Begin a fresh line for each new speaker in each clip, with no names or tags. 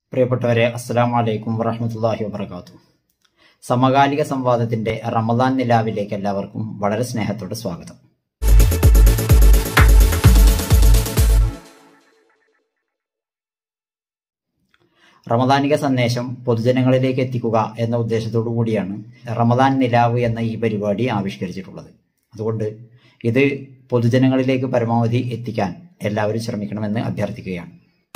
പ്രിയപ്പെട്ടവരെ അസ്സലാമു അലൈക്കും വറഹമത്തല്ലാഹി വബർക്കാത്തു സമകാലിക സംവാദത്തിന്റെ റമദാൻ നിലാവിലേക്ക് എല്ലാവർക്കും വളരെ സ്നേഹത്തോടെ സ്വാഗതം റമദാനിക സന്ദേശം പൊതുജനങ്ങളിലേക്ക് എത്തിക്കുക എന്ന ഉദ്ദേശത്തോടു കൂടിയാണ് റമദാൻ നിലാവ് എന്ന ഈ പരിപാടി ആവിഷ്കരിച്ചിട്ടുള്ളത് അതുകൊണ്ട് ഇത് പൊതുജനങ്ങളിലേക്ക് പരമാവധി എത്തിക്കാൻ എല്ലാവരും ശ്രമിക്കണമെന്ന് അഭ്യർത്ഥിക്കുകയാണ്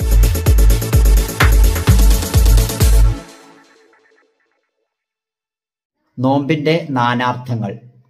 നോമ്പിന്റെ നാനാർത്ഥങ്ങൾ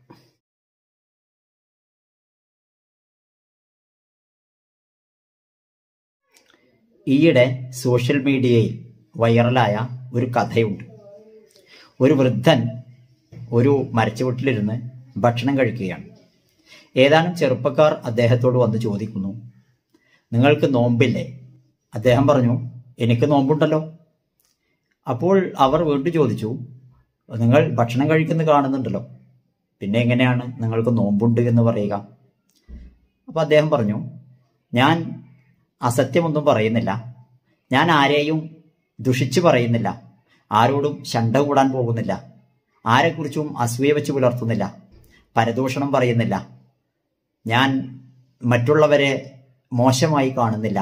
ഈയിടെ സോഷ്യൽ മീഡിയയിൽ വൈറലായ ഒരു കഥയുണ്ട് ഒരു വൃദ്ധൻ ഒരു മരച്ചുവട്ടിലിരുന്ന് ഭക്ഷണം കഴിക്കുകയാണ് ഏതാനും ചെറുപ്പക്കാർ അദ്ദേഹത്തോട് വന്ന് ചോദിക്കുന്നു നിങ്ങൾക്ക് നോമ്പില്ലേ അദ്ദേഹം പറഞ്ഞു എനിക്ക് നോമ്പുണ്ടല്ലോ അപ്പോൾ അവർ വീണ്ടും ചോദിച്ചു നിങ്ങൾ ഭക്ഷണം കഴിക്കുന്നത് കാണുന്നുണ്ടല്ലോ പിന്നെ എങ്ങനെയാണ് നിങ്ങൾക്ക് നോമ്പുണ്ട് എന്ന് പറയുക അപ്പോൾ അദ്ദേഹം പറഞ്ഞു ഞാൻ അസത്യമൊന്നും പറയുന്നില്ല ഞാൻ ആരെയും ദുഷിച്ചു പറയുന്നില്ല ആരോടും ശണ്ട കൂടാൻ പോകുന്നില്ല ആരെക്കുറിച്ചും അസൂയ വെച്ച് പുലർത്തുന്നില്ല പരദൂഷണം പറയുന്നില്ല ഞാൻ മറ്റുള്ളവരെ മോശമായി കാണുന്നില്ല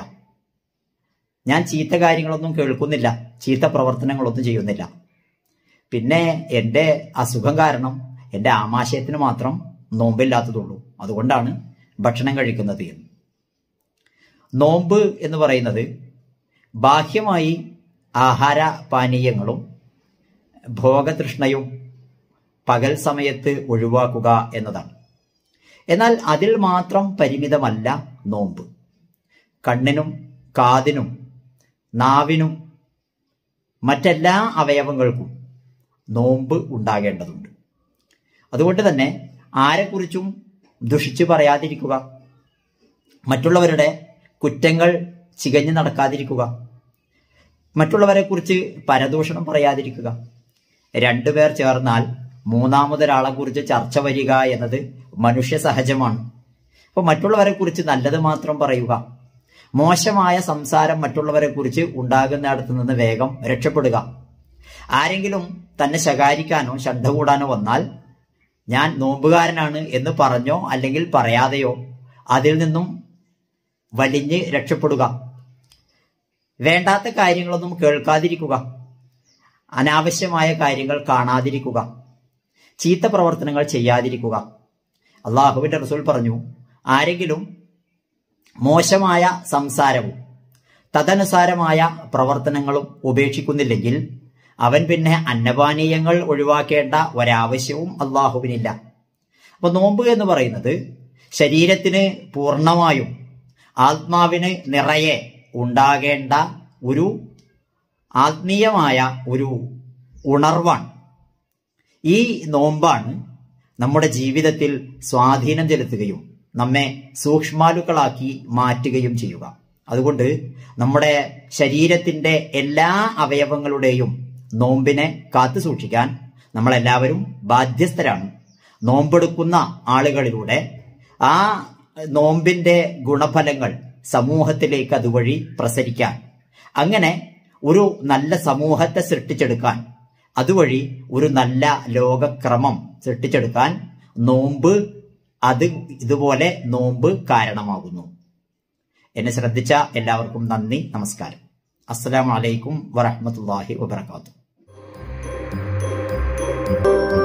ഞാൻ ചീത്ത കാര്യങ്ങളൊന്നും കേൾക്കുന്നില്ല ചീത്ത പ്രവർത്തനങ്ങളൊന്നും ചെയ്യുന്നില്ല പിന്നെ എൻ്റെ അസുഖം കാരണം എൻ്റെ ആമാശയത്തിന് മാത്രം നോമ്പില്ലാത്തതുള്ളൂ അതുകൊണ്ടാണ് ഭക്ഷണം കഴിക്കുന്നത് എന്ന് നോമ്പ് എന്ന് പറയുന്നത് ബാഹ്യമായി ആഹാര പാനീയങ്ങളും ഭോഗതൃഷ്ണയും പകൽ സമയത്ത് ഒഴിവാക്കുക എന്നതാണ് എന്നാൽ അതിൽ മാത്രം പരിമിതമല്ല നോമ്പ് കണ്ണിനും കാതിനും നാവിനും മറ്റെല്ലാ അവയവങ്ങൾക്കും നോമ്പ് ഉണ്ടാകേണ്ടതുണ്ട് അതുകൊണ്ട് തന്നെ ആരെക്കുറിച്ചും ദുഷിച്ചു പറയാതിരിക്കുക മറ്റുള്ളവരുടെ കുറ്റങ്ങൾ ചികഞ്ഞു നടക്കാതിരിക്കുക മറ്റുള്ളവരെ കുറിച്ച് പരദൂഷണം പറയാതിരിക്കുക രണ്ടുപേർ ചേർന്നാൽ മൂന്നാമതൊരാളെ കുറിച്ച് ചർച്ച വരിക എന്നത് മനുഷ്യ സഹജമാണ് അപ്പോൾ മറ്റുള്ളവരെ കുറിച്ച് നല്ലത് മാത്രം പറയുക മോശമായ സംസാരം മറ്റുള്ളവരെ കുറിച്ച് ഉണ്ടാകുന്നിടത്ത് നിന്ന് വേഗം രക്ഷപ്പെടുക ആരെങ്കിലും തന്നെ ശകാരിക്കാനോ ശണ്ട കൂടാനോ വന്നാൽ ഞാൻ നോമ്പുകാരനാണ് എന്ന് പറഞ്ഞോ അല്ലെങ്കിൽ പറയാതെയോ അതിൽ നിന്നും വലിഞ്ഞ് രക്ഷപ്പെടുക വേണ്ടാത്ത കാര്യങ്ങളൊന്നും കേൾക്കാതിരിക്കുക അനാവശ്യമായ കാര്യങ്ങൾ കാണാതിരിക്കുക ചീത്ത പ്രവർത്തനങ്ങൾ ചെയ്യാതിരിക്കുക അള്ളാഹുവിന്റെ റസൂൽ പറഞ്ഞു ആരെങ്കിലും മോശമായ സംസാരവും തദനുസാരമായ പ്രവർത്തനങ്ങളും ഉപേക്ഷിക്കുന്നില്ലെങ്കിൽ അവൻ പിന്നെ അന്നപാനീയങ്ങൾ ഒഴിവാക്കേണ്ട ഒരാവശ്യവും അള്ളാഹുവിനില്ല അപ്പൊ നോമ്പ് എന്ന് പറയുന്നത് ശരീരത്തിന് പൂർണ്ണമായും ആത്മാവിന് നിറയെ ഉണ്ടാകേണ്ട ഒരു ആത്മീയമായ ഒരു ഉണർവാണ് ഈ നോമ്പാണ് നമ്മുടെ ജീവിതത്തിൽ സ്വാധീനം ചെലുത്തുകയും നമ്മെ സൂക്ഷ്മാലുക്കളാക്കി മാറ്റുകയും ചെയ്യുക അതുകൊണ്ട് നമ്മുടെ ശരീരത്തിന്റെ എല്ലാ അവയവങ്ങളുടെയും നോമ്പിനെ കാത്തു സൂക്ഷിക്കാൻ നമ്മളെല്ലാവരും ബാധ്യസ്ഥരാണ് നോമ്പെടുക്കുന്ന ആളുകളിലൂടെ ആ നോമ്പിന്റെ ഗുണഫലങ്ങൾ സമൂഹത്തിലേക്ക് അതുവഴി പ്രസരിക്കാൻ അങ്ങനെ ഒരു നല്ല സമൂഹത്തെ സൃഷ്ടിച്ചെടുക്കാൻ അതുവഴി ഒരു നല്ല ലോകക്രമം സൃഷ്ടിച്ചെടുക്കാൻ നോമ്പ് അത് ഇതുപോലെ നോമ്പ് കാരണമാകുന്നു എന്നെ ശ്രദ്ധിച്ച എല്ലാവർക്കും നന്ദി നമസ്കാരം അസ്സലാമലൈക്കും വറഹമത്തല്ലാഹി വബർക്കാത്തു